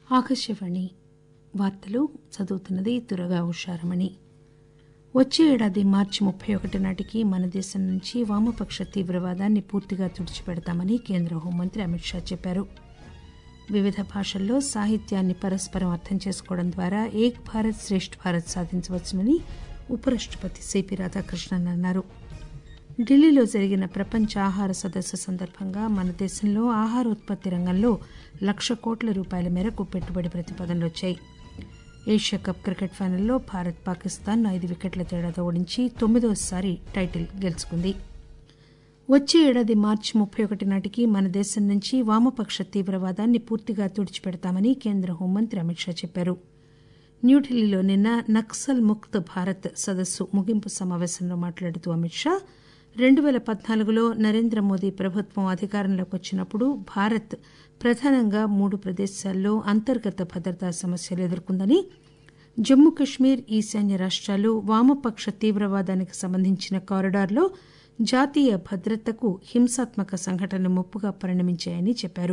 ఆకాశవాణి వార్తలు చదువుతున్నది దురగా ఉషారమణి వచ్చే ఏడాది మార్చి ముప్పై ఒకటి నాటికి మన దేశం నుంచి వామపక్ష తీవ్రవాదాన్ని పూర్తిగా తుడిచిపెడతామని కేంద్ర హోంమంత్రి అమిత్ షా చెప్పారు వివిధ భాషల్లో సాహిత్యాన్ని పరస్పరం అర్థం చేసుకోవడం ద్వారా ఏక్ భారత్ శ్రేష్ఠ్ భారత్ సాధించవచ్చునని ఉపరాష్టపతి సిపి రాధాకృష్ణన్ అన్నారు ఢిల్లీలో జరిగిన ప్రపంచ ఆహార సదస్సు సందర్భంగా మన దేశంలో ఆహారోత్పత్తి రంగంలో లక్ష కోట్ల రూపాయల మేరకు పెట్టుబడి ప్రతిపాదనలు వచ్చాయి ఏషియా కప్ క్రికెట్ ఫైనల్లో భారత్ పాకిస్తాన్ ఐదు వికెట్ల తేడాతో ఓడించి తొమ్మిదోసారి టైటిల్ గెలుచుకుంది వచ్చే ఏడాది మార్చి ముప్పై ఒకటి నాటికి మన దేశం నుంచి వామపక్ష తీవ్రవాదాన్ని పూర్తిగా తుడిచిపెడతామని కేంద్ర హోంమంత్రి అమిత్ షా చెప్పారు న్యూఢిల్లీలో నిన్న నక్సల్ ముక్త్ భారత్ సదస్సు ముగింపు సమావేశంలో మాట్లాడుతూ అమిత్ షా రెండు పేల పద్నాలుగులో నరేంద్ర మోదీ ప్రభుత్వం అధికారంలోకి వచ్చినప్పుడు భారత్ ప్రధానంగా మూడు ప్రదేశాల్లో అంతర్గత భద్రతా సమస్యలు ఎదుర్కొందని జమ్మూ కశ్మీర్ ఈశాన్య రాష్టాలు వామపక్ష తీవ్రవాదానికి సంబంధించిన కారిడార్లో జాతీయ భద్రతకు హింసాత్మక సంఘటనలు ముప్పుగా పరిణమించాయని చెప్పారు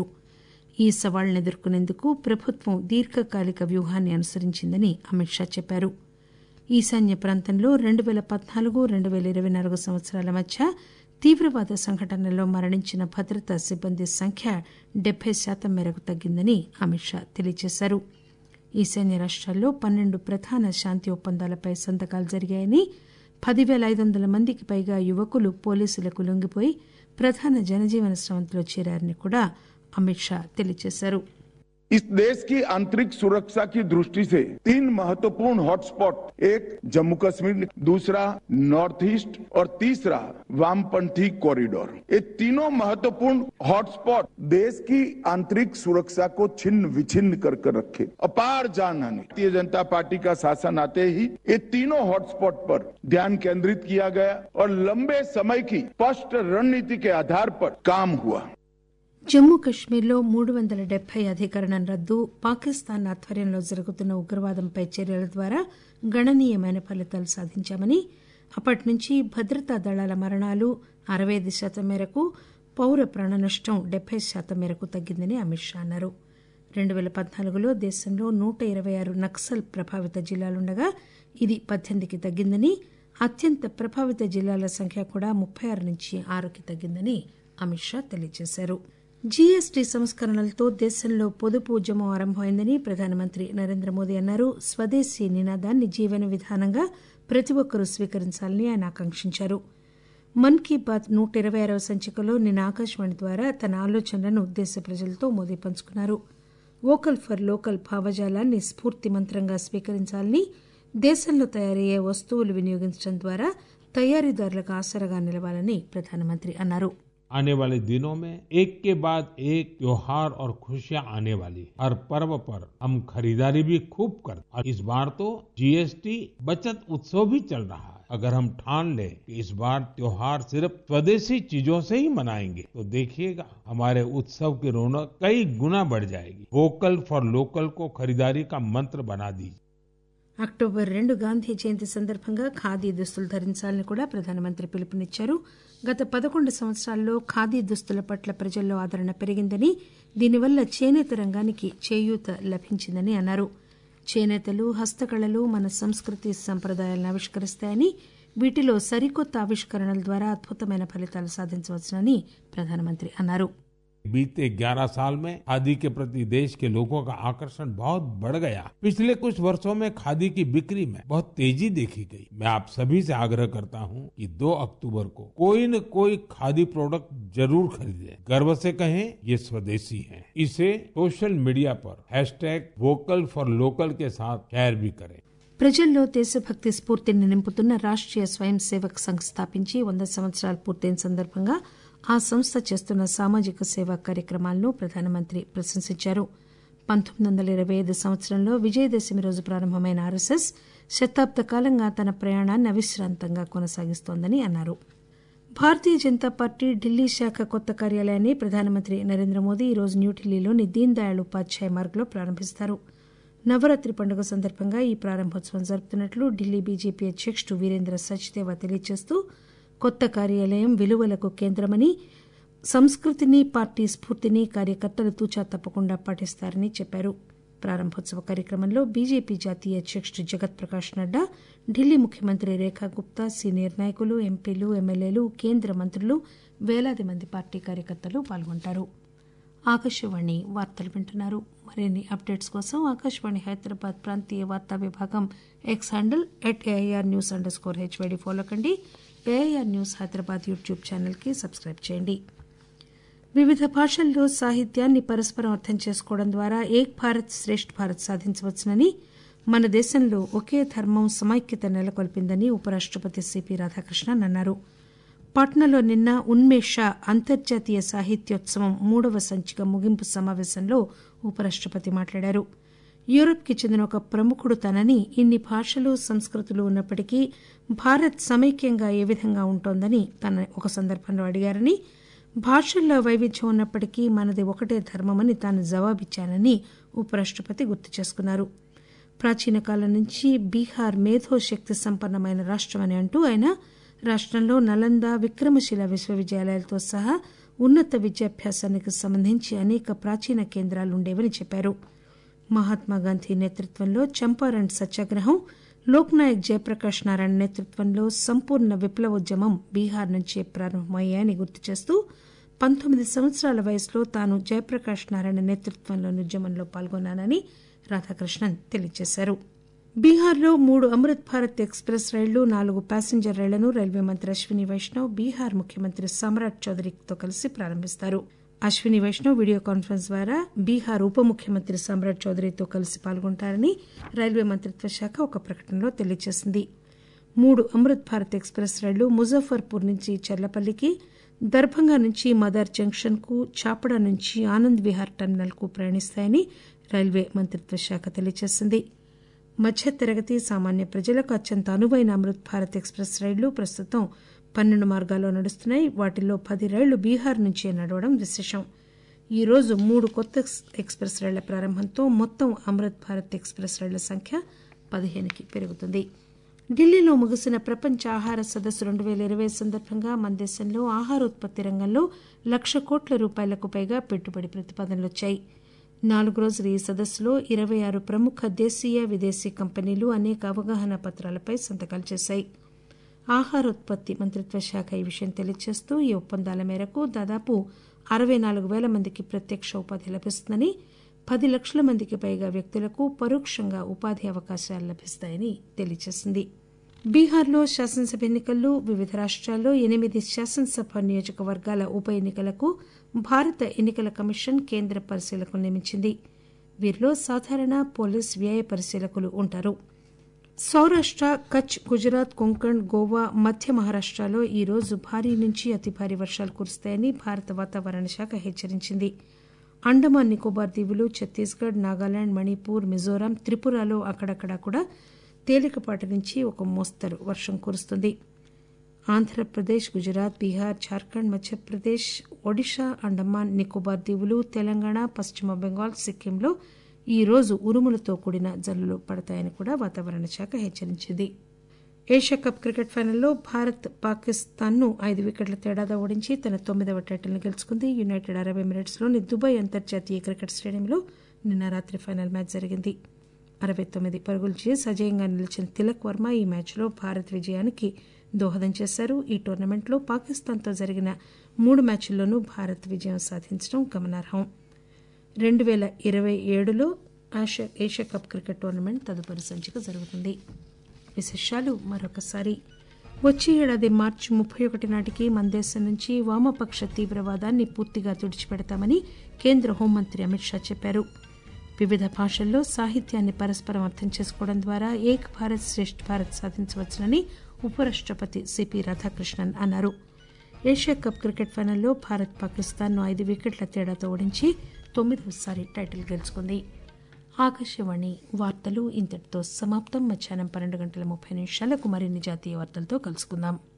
ఈ సవాళ్లను ఎదుర్కొనేందుకు ప్రభుత్వం దీర్ఘకాలిక వ్యూహాన్ని అనుసరించిందని అమిత్ షా చెప్పారు ఈశాన్య ప్రాంతంలో రెండు పేల పద్నాలుగు రెండు పేల ఇరవై నాలుగు సంవత్సరాల మధ్య తీవ్రవాద సంఘటనల్లో మరణించిన భద్రతా సిబ్బంది సంఖ్య డెబ్బై శాతం మేరకు తగ్గిందని అమిత్ షా తెలియజేశారు ఈశాన్య రాష్టాల్లో పన్నెండు ప్రధాన శాంతి ఒప్పందాలపై సంతకాలు జరిగాయని పదివేల ఐదు వందల మందికి పైగా యువకులు పోలీసులకు లొంగిపోయి ప్రధాన జనజీవన స్రవంతిలో చేరారని కూడా అమిత్ షా తెలియజేశారు इस देश की आंतरिक सुरक्षा की दृष्टि से तीन महत्वपूर्ण हॉटस्पॉट एक जम्मू कश्मीर दूसरा नॉर्थ ईस्ट और तीसरा वामपंथी कॉरिडोर ये तीनों महत्वपूर्ण हॉटस्पॉट देश की आंतरिक सुरक्षा को छिन्न विछिन्न कर कर रखे अपार जानहानि भारतीय जनता पार्टी का शासन आते ही ये तीनों हॉटस्पॉट पर ध्यान केंद्रित किया गया और लंबे समय की स्पष्ट रणनीति के आधार पर काम हुआ జమ్మూ కశ్మీర్లో మూడు వందల డెబ్బై అధికరణం రద్దు పాకిస్తాన్ ఆధ్వర్యంలో జరుగుతున్న ఉగ్రవాదంపై చర్యల ద్వారా గణనీయమైన ఫలితాలు సాధించామని అప్పటి నుంచి భద్రతా దళాల మరణాలు అరవై ఐదు శాతం మేరకు పౌర ప్రాణ నష్టం డెబ్బై శాతం మేరకు తగ్గిందని అమిత్ షా అన్నారు రెండు పేల పద్నాలుగులో దేశంలో నూట ఇరవై ఆరు నక్సల్ ప్రభావిత జిల్లాలుండగా ఇది పద్దెనిమిదికి తగ్గిందని అత్యంత ప్రభావిత జిల్లాల సంఖ్య కూడా ముప్పై ఆరు నుంచి ఆరుకి తగ్గిందని అమిత్ షా తెలియజేశారు జీఎస్టీ సంస్కరణలతో దేశంలో పొదుపు ఉద్యమం ఆరంభమైందని ప్రధానమంత్రి నరేంద్ర మోదీ అన్నారు స్వదేశీ నినాదాన్ని జీవన విధానంగా ప్రతి ఒక్కరూ స్వీకరించాలని ఆయన ఆకాంక్షించారు మన్ కీ బాత్ నూట ఇరవై ఆరవ సంచికలో నిన్న ఆకాశవాణి ద్వారా తన ఆలోచనలను దేశ ప్రజలతో మోదీ పంచుకున్నారు వోకల్ ఫర్ లోకల్ భావజాలాన్ని స్ఫూర్తి మంత్రంగా స్వీకరించాలని దేశంలో తయారయ్యే వస్తువులు వినియోగించడం ద్వారా తయారీదారులకు ఆసరగా నిలవాలని ప్రధానమంత్రి అన్నారు आने वाले दिनों में एक के बाद एक त्योहार और खुशियां आने वाली हर पर्व पर हम खरीदारी भी खूब कर और इस बार तो जीएसटी बचत उत्सव भी चल रहा है अगर हम ठान लें कि इस बार त्योहार सिर्फ स्वदेशी चीजों से ही मनाएंगे तो देखिएगा हमारे उत्सव की रौनक कई गुना बढ़ जाएगी वोकल फॉर लोकल को खरीदारी का मंत्र बना दीजिए అక్టోబర్ రెండు గాంధీ జయంతి సందర్భంగా ఖాదీ దుస్తులు ధరించాలని కూడా ప్రధానమంత్రి పిలుపునిచ్చారు గత పదకొండు సంవత్సరాల్లో ఖాదీ దుస్తుల పట్ల ప్రజల్లో ఆదరణ పెరిగిందని దీనివల్ల చేనేత రంగానికి చేయూత లభించిందని అన్నారు చేనేతలు హస్తకళలు మన సంస్కృతి సంప్రదాయాలను ఆవిష్కరిస్తాయని వీటిలో సరికొత్త ఆవిష్కరణల ద్వారా అద్భుతమైన ఫలితాలు సాధించవచ్చునని ప్రధానమంత్రి అన్నారు बीते 11 साल में खादी के प्रति देश के लोगों का आकर्षण बहुत बढ़ गया पिछले कुछ वर्षों में खादी की बिक्री में बहुत तेजी देखी गई मैं आप सभी से आग्रह करता हूं कि 2 अक्टूबर को कोई न कोई खादी प्रोडक्ट जरूर खरीदें गर्व से कहें ये स्वदेशी है इसे सोशल मीडिया पर हैशटैग वोकल फॉर लोकल के साथ शेयर भी करें ప్రజల్లో దేశభక్తి స్ఫూర్తిని నింపుతున్న రాష్ట్రీయ స్వయం సేవక్ సంఘ్ స్థాపించి వంద సంవత్సరాలు పూర్తయిన సందర్భంగా ఆ సంస్థ చేస్తున్న సామాజిక సేవా కార్యక్రమాలను ప్రధానమంత్రి ప్రశంసించారు పంతొమ్మిది వందల ఇరవై ఐదు సంవత్సరంలో విజయదశమి రోజు ప్రారంభమైన ఆర్ఎస్ఎస్ శతాబ్ద కాలంగా తన ప్రయాణాన్ని అవిశ్రాంతంగా కొనసాగిస్తోందని అన్నారు భారతీయ జనతా పార్టీ ఢిల్లీ శాఖ కొత్త కార్యాలయాన్ని ప్రధానమంత్రి నరేంద్ర మోదీ ఈరోజు న్యూఢిల్లీలోని దీన్ దయాళ్ ఉపాధ్యాయ మార్గ్లో ప్రారంభిస్తారు నవరాత్రి పండుగ సందర్భంగా ఈ ప్రారంభోత్సవం జరుపుతున్నట్లు ఢిల్లీ బీజేపీ అధ్యకుడు వీరేంద్ర సచ్దేవా తెలియజేస్తూ కొత్త కార్యాలయం విలువలకు కేంద్రమని సంస్కృతిని పార్టీ స్ఫూర్తిని కార్యకర్తలు తూచా తప్పకుండా పాటిస్తారని చెప్పారు ప్రారంభోత్సవ కార్యక్రమంలో బీజేపీ జాతీయ అధ్యకుడు జగత్ ప్రకాష్ నడ్డా ఢిల్లీ ముఖ్యమంత్రి రేఖా గుప్తా సీనియర్ నాయకులు ఎంపీలు ఎమ్మెల్యేలు కేంద్ర మంత్రులు వేలాది మంది పార్టీ కార్యకర్తలు పాల్గొంటారు ఆకాశవాణి వార్తలు వింటున్నారు మరిన్ని అప్డేట్స్ కోసం ఆకాశవాణి హైదరాబాద్ ప్రాంతీయ వార్తా విభాగం X handle at AIR news underscore HYD follow కండి ఏఐఆర్ న్యూస్ హైదరాబాద్ యూట్యూబ్ ఛానల్కి సబ్స్క్రైబ్ చేయండి వివిధ భాషల్లో సాహిత్యాన్ని పరస్పరం అర్థం చేసుకోవడం ద్వారా ఏక్ భారత్ శ్రేష్ఠ భారత్ సాధించవచ్చునని మన దేశంలో ఒకే ధర్మం సమైక్యత నెలకొల్పిందని ఉపరాష్టపతి సిపి రాధాకృష్ణన్ అన్నారు పాట్నాలో నిన్న ఉన్మేష అంతర్జాతీయ సాహిత్యోత్సవం మూడవ సంచిక ముగింపు సమావేశంలో ఉపరాష్టపతి మాట్లాడారు యూరప్కి చెందిన ఒక ప్రముఖుడు తనని ఇన్ని భాషలు సంస్కృతులు ఉన్నప్పటికీ భారత్ సమైక్యంగా ఏ విధంగా ఉంటోందని తన ఒక సందర్భంలో అడిగారని భాషల్లో వైవిధ్యం ఉన్నప్పటికీ మనది ఒకటే ధర్మమని తాను జవాబిచ్చానని ఉపరాష్టపతి గుర్తు చేసుకున్నారు ప్రాచీన కాలం నుంచి బీహార్ మేధో శక్తి సంపన్నమైన రాష్టమని అంటూ ఆయన రాష్టంలో నలంద విక్రమశిల విశ్వవిద్యాలయాలతో సహా ఉన్నత విద్యాభ్యాసానికి సంబంధించి అనేక ప్రాచీన కేంద్రాలు ఉండేవని చెప్పారు మహాత్మాగాంధీ నేతృత్వంలో చంపారణ్ సత్యాగ్రహం లోక్నాయక్ జయప్రకాష్ నారాయణ నేతృత్వంలో సంపూర్ణ విప్లవోద్యమం బీహార్ నుంచే ప్రారంభమయ్యాయని గుర్తు చేస్తూ పంతొమ్మిది సంవత్సరాల వయసులో తాను జయప్రకాష్ నారాయణ నేతృత్వంలోని ఉద్యమంలో పాల్గొన్నానని రాధాకృష్ణన్ తెలియజేశారు బీహార్లో మూడు అమృత్ భారత్ ఎక్స్ప్రెస్ రైళ్లు నాలుగు ప్యాసింజర్ రైళ్లను రైల్వే మంత్రి అశ్విని వైష్ణవ్ బీహార్ ముఖ్యమంత్రి సమ్రాట్ చౌదరితో కలిసి ప్రారంభిస్తారు అశ్విని వైష్ణవ్ వీడియో కాన్ఫరెన్స్ ద్వారా బీహార్ ఉప ముఖ్యమంత్రి సమ్రాట్ చౌదరితో కలిసి పాల్గొంటారని రైల్వే మంత్రిత్వ శాఖ ఒక ప్రకటనలో తెలియజేసింది మూడు అమృత్ భారత్ ఎక్స్ప్రెస్ రైళ్లు ముజఫర్పూర్ నుంచి చెర్లపల్లికి దర్భంగా నుంచి మదర్ జంక్షన్ కు చాపడా నుంచి ఆనంద్ విహార్ టెర్మినల్ కు ప్రయాణిస్తాయని రైల్వే మంత్రిత్వ శాఖ తెలియజేసింది మధ్యతరగతి సామాన్య ప్రజలకు అత్యంత అనువైన అమృత్ భారత్ ఎక్స్ప్రెస్ రైళ్లు ప్రస్తుతం పన్నెండు మార్గాల్లో నడుస్తున్నాయి వాటిల్లో పది రైళ్లు బీహార్ నుంచే నడవడం విశేషం ఈ రోజు మూడు కొత్త ఎక్స్ప్రెస్ రైళ్ల ప్రారంభంతో మొత్తం అమృత్ భారత్ ఎక్స్ప్రెస్ రైళ్ల సంఖ్య పదిహేనుకి పెరుగుతుంది ఢిల్లీలో ముగిసిన ప్రపంచ ఆహార సదస్సు రెండు పేల ఇరవై సందర్భంగా మన దేశంలో ఆహారోత్పత్తి రంగంలో లక్ష కోట్ల రూపాయలకు పైగా పెట్టుబడి ప్రతిపాదనలు వచ్చాయి నాలుగు రోజుల ఈ సదస్సులో ఇరవై ఆరు ప్రముఖ దేశీయ విదేశీ కంపెనీలు అనేక అవగాహన పత్రాలపై సంతకాలు చేశాయి ఆహారోత్పత్తి మంత్రిత్వ శాఖ ఈ విషయం తెలియజేస్తూ ఈ ఒప్పందాల మేరకు దాదాపు అరవై నాలుగు పేల మందికి ప్రత్యక్ష ఉపాధి లభిస్తుందని పది లక్షల మందికి పైగా వ్యక్తులకు పరోక్షంగా ఉపాధి అవకాశాలు లభిస్తాయని తెలియజేసింది బీహార్లో శాసనసభ ఎన్నికల్లో వివిధ రాష్ట్రాల్లో ఎనిమిది శాసనసభ నియోజకవర్గాల ఉప ఎన్నికలకు భారత ఎన్నికల కమిషన్ కేంద్ర పరిశీలకులు నియమించింది వీరిలో సాధారణ పోలీస్ వ్యయ పరిశీలకులు ఉంటారు సౌరాష్ట కచ్ గుజరాత్ కొంకణ్ గోవా మధ్య మహారాష్టలో ఈ రోజు భారీ నుంచి అతి భారీ వర్షాలు కురుస్తాయని భారత వాతావరణ శాఖ హెచ్చరించింది అండమాన్ నికోబార్ దీవులు ఛత్తీస్గఢ్ నాగాలాండ్ మణిపూర్ మిజోరాం త్రిపురలో అక్కడక్కడా కూడా తేలికపాటి నుంచి ఒక మోస్తరు వర్షం కురుస్తుంది ఆంధ్రప్రదేశ్ గుజరాత్ బీహార్ జార్ఖండ్ మధ్యప్రదేశ్ ఒడిషా అండమాన్ నికోబార్ దీవులు తెలంగాణ పశ్చిమ బెంగాల్ సిక్కింలో ఈ రోజు ఉరుములతో కూడిన జల్లులు పడతాయని కూడా వాతావరణ శాఖ హెచ్చరించింది ఏషియా కప్ క్రికెట్ ఫైనల్లో భారత్ పాకిస్తాన్ ను ఐదు వికెట్ల తేడాతో ఓడించి తన తొమ్మిదవ టైటిల్ను గెలుచుకుంది యునైటెడ్ అరబ్ ఎమిరేట్స్ లోని దుబాయ్ అంతర్జాతీయ క్రికెట్ స్టేడియంలో నిన్న రాత్రి ఫైనల్ మ్యాచ్ జరిగింది అరవై తొమ్మిది పరుగులు చేసి అజేయంగా నిలిచిన తిలక్ వర్మ ఈ మ్యాచ్లో భారత్ విజయానికి దోహదం చేశారు ఈ టోర్నమెంట్లో పాకిస్తాన్తో జరిగిన మూడు మ్యాచ్ల్లోనూ భారత్ విజయం సాధించడం గమనార్హం రెండు పేల ఇరవై ఏడులో ఆసియా ఏషియా కప్ క్రికెట్ టోర్నమెంట్ తదుపరి సంచిక జరుగుతుంది విశేషాలు మరొకసారి వచ్చే ఏడాది మార్చి ముప్పై ఒకటి నాటికి మన దేశం నుంచి వామపక్ష తీవ్రవాదాన్ని పూర్తిగా తుడిచిపెడతామని కేంద్ర హోంమంత్రి అమిత్ షా చెప్పారు వివిధ భాషల్లో సాహిత్యాన్ని పరస్పరం అర్థం చేసుకోవడం ద్వారా ఏక్ భారత్ శ్రేష్ఠ భారత్ సాధించవచ్చునని ఉపరాష్టపతి సిపి రాధాకృష్ణన్ అన్నారు ఏషియా కప్ క్రికెట్ ఫైనల్లో భారత్ పాకిస్తాన్ను ఐదు వికెట్ల తేడాతో ఓడించి తొమ్మిదవసారి టైటిల్ గెలుచుకుంది ఆకాశవాణి వార్తలు ఇంతటితో సమాప్తం మధ్యాహ్నం పన్నెండు గంటల ముప్పై నిమిషాలకు మరిన్ని జాతీయ వార్తలతో కలుసుకుందాం